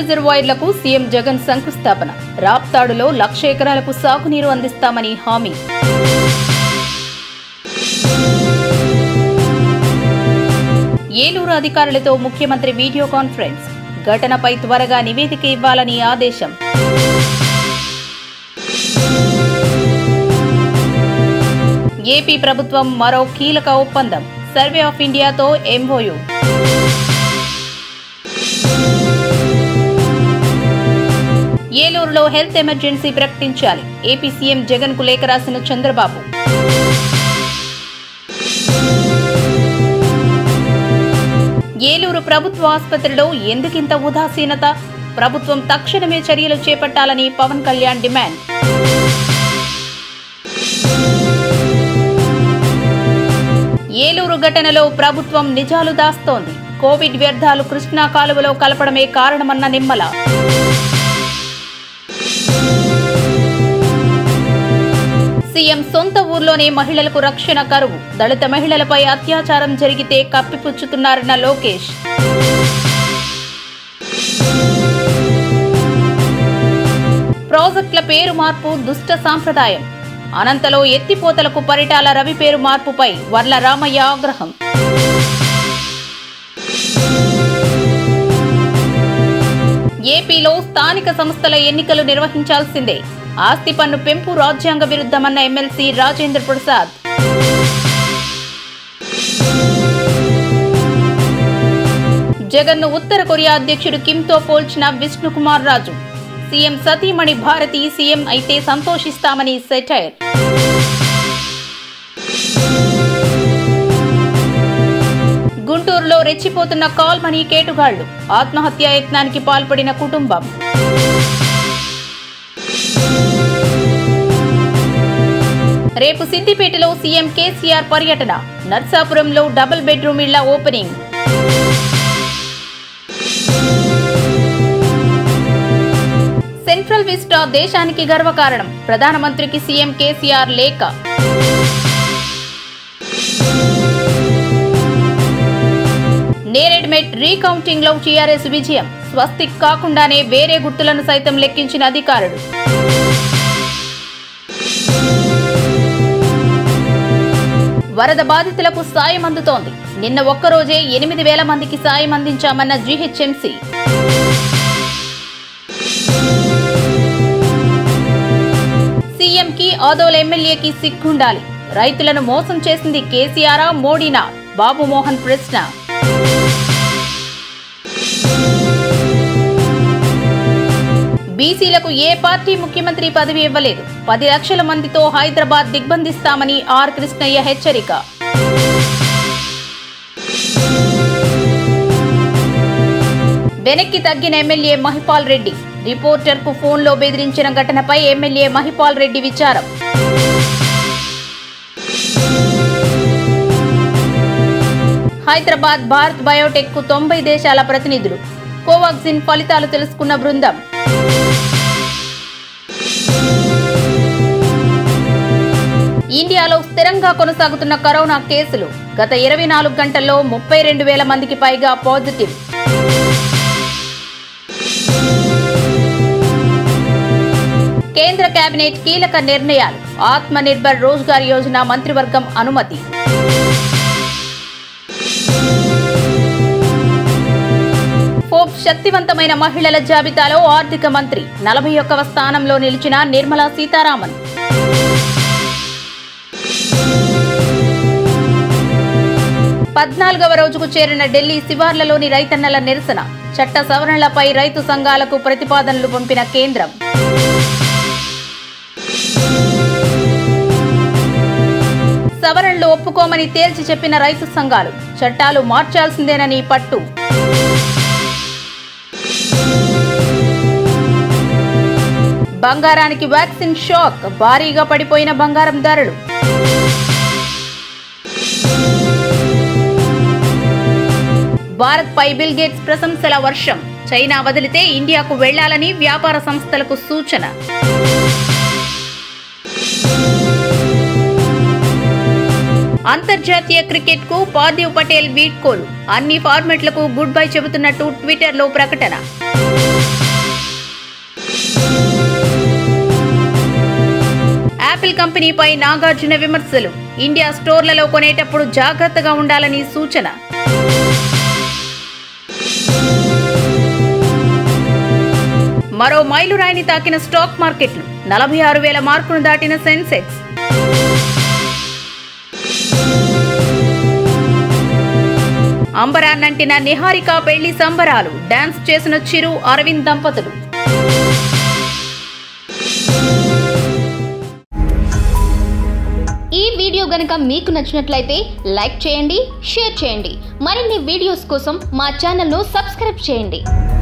రిజర్వాయర్లకు CM Jagan శంకుస్థాపన రాప్తాడులో లక్ష ఎకరాలకు సాగునీరు అందిస్తామని హామీ ఏలూరు అధికారులతో ముఖ్యమంత్రి వీడియో కాన్ఫరెన్స్ ఘటనపై త్వరగా నివేదిక ఇవ్వాలని ఆదేశం ఏపీ ప్రభుత్వం మరో కీలక ఒప్పందం సర్వే ఆఫ్ ఇండియాతో ఎంఓయు ఏలూరులో హెల్త్ ఎమర్జెన్సీ ప్రకటించాలి ఏపీ సీఎం జగన్ కు లేఖ రాసిన చంద్రబాబు ఏలూరు ప్రభుత్వ ఆసుపత్రిలో ఎందుకింత ఉదాసీనత ప్రభుత్వం తక్షణమే చర్యలు చేపట్టాలని పవన్ కళ్యాణ్ డిమాండ్ ఏలూరు ఘటనలో ప్రభుత్వం నిజాలు దాస్తోంది కోవిడ్ వ్యర్థాలు కృష్ణా కాలువలో కలపడమే కారణమన్న నిమ్మల సీఎం సొంత ఊర్లోనే మహిళలకు రక్షణ కరువు దళిత మహిళలపై అత్యాచారం జరిగితే కప్పిపుచ్చుతున్నారన్న లోకేష్ ప్రాజెక్టుల పేరు మార్పు దుష్ట సాంప్రదాయం అనంతలో ఎత్తిపోతలకు పరిటాల రవి పేరు మార్పుపై వర్ల రామయ్య ఆగ్రహం ఏపీలో స్థానిక సంస్థల ఎన్నికలు నిర్వహించాల్సిందే ఆస్తి పన్ను పెంపు రాజ్యాంగ విరుద్ధమన్న ఎమ్మెల్సీ రాజేంద్ర ప్రసాద్ జగన్ను ఉత్తర కొరియా అధ్యక్షుడు కిమ్తో పోల్చిన విష్ణుకుమార్ రాజు సీఎం సతీమణి భారతి సీఎం అయితే సంతోషిస్తామని సెటైర్ గుంటూరులో రెచ్చిపోతున్న కాల్మనీ కేటుగాళ్లు ఆత్మహత్యా యత్నానికి పాల్పడిన కుటుంబం రేపు సిద్దిపేటలో సీఎం కేసీఆర్ పర్యటన నర్సాపురంలో డబుల్ బెడ్రూమ్ ఇళ్ల ఓపెనింగ్ సెంట్రల్ విస్టా దేశానికి గర్వకారణం ప్రధానమంత్రికి సీఎం కేసీఆర్ లేఖ నేరెడ్మెట్ రీకౌంటింగ్ లో టీఆర్ఎస్ విజయం స్వస్తిక్ కాకుండానే వేరే గుర్తులను సైతం లెక్కించిన అధికారులు వరద బాధితులకు సాయం అందుతోంది నిన్న ఒక్కరోజే ఎనిమిది వేల మందికి సాయం అందించామన్న జీహెచ్ఎంసీ సీఎంకి ఆదోల ఎమ్మెల్యేకి సిగ్గుండాలి రైతులను మోసం చేసింది కేసీఆరా మోడీనా బాబు మోహన్ ప్రశ్న బీసీలకు ఏ పార్టీ ముఖ్యమంత్రి పదవి ఇవ్వలేదు పది లక్షల మందితో హైదరాబాద్ దిగ్బంధిస్తామని ఆర్ కృష్ణయ్య హెచ్చరిక వెనక్కి తగ్గిన ఎమ్మెల్యే మహిపాల్ రెడ్డి రిపోర్టర్ కు ఫోన్లో బెదిరించిన ఘటనపై ఎమ్మెల్యే మహిపాల్ రెడ్డి విచారం హైదరాబాద్ భారత్ బయోటెక్ కు తొంభై దేశాల ప్రతినిధులు కోవాక్సిన్ ఫలితాలు తెలుసుకున్న బృందం ఇండియాలో స్థిరంగా కొనసాగుతున్న కరోనా కేసులు గత ఇరవై నాలుగు గంటల్లో ముప్పై రెండు వేల మందికి పైగా పాజిటివ్ కేంద్ర కేబినెట్ కీలక నిర్ణయాలు ఆత్మ నిర్భర్ రోజ్గార్ యోజన మంత్రివర్గం అనుమతి ఫోర్బ్స్ శక్తివంతమైన మహిళల జాబితాలో ఆర్థిక మంత్రి నలభై ఒక్కవ స్థానంలో నిలిచిన నిర్మలా సీతారామన్ పద్నాలుగవ రోజుకు చేరిన ఢిల్లీ శివార్లలోని రైతన్నల నిరసన చట్ట సవరణలపై రైతు సంఘాలకు ప్రతిపాదనలు పంపిన కేంద్రం సవరణలు ఒప్పుకోమని తేల్చి చెప్పిన రైతు సంఘాలు చట్టాలు మార్చాల్సిందేనని పట్టు బంగారానికి వ్యాక్సిన్ షాక్ భారీగా పడిపోయిన బంగారం ధరలు భారత్ పై బిల్ గేట్స్ ప్రశంసల వర్షం చైనా వదిలితే ఇండియాకు వెళ్లాలని వ్యాపార సంస్థలకు సూచన అంతర్జాతీయ క్రికెట్ కు పార్థివ్ పటేల్ వీడ్కోలు అన్ని ఫార్మెట్లకు గుడ్ బై చెబుతున్నట్టు ట్విట్టర్లో ప్రకటన యాపిల్ కంపెనీపై నాగార్జున విమర్శలు ఇండియా స్టోర్లలో కొనేటప్పుడు జాగ్రత్తగా ఉండాలని సూచన మరో మైలురాయిని తాకిన స్టాక్ మార్కెట్లు నలభై ఆరు వేల మార్కును దాటిన సెన్సెక్స్ అంబరాన్నంటిన నిహారిక పెళ్లి సంబరాలు డాన్స్ చేసిన చిరు అరవింద్ దంపతులు ఈ వీడియో గనక మీకు నచ్చినట్లయితే లైక్ చేయండి షేర్ చేయండి మరిన్ని వీడియోస్ కోసం మా ఛానల్ను సబ్స్క్రైబ్ చేయండి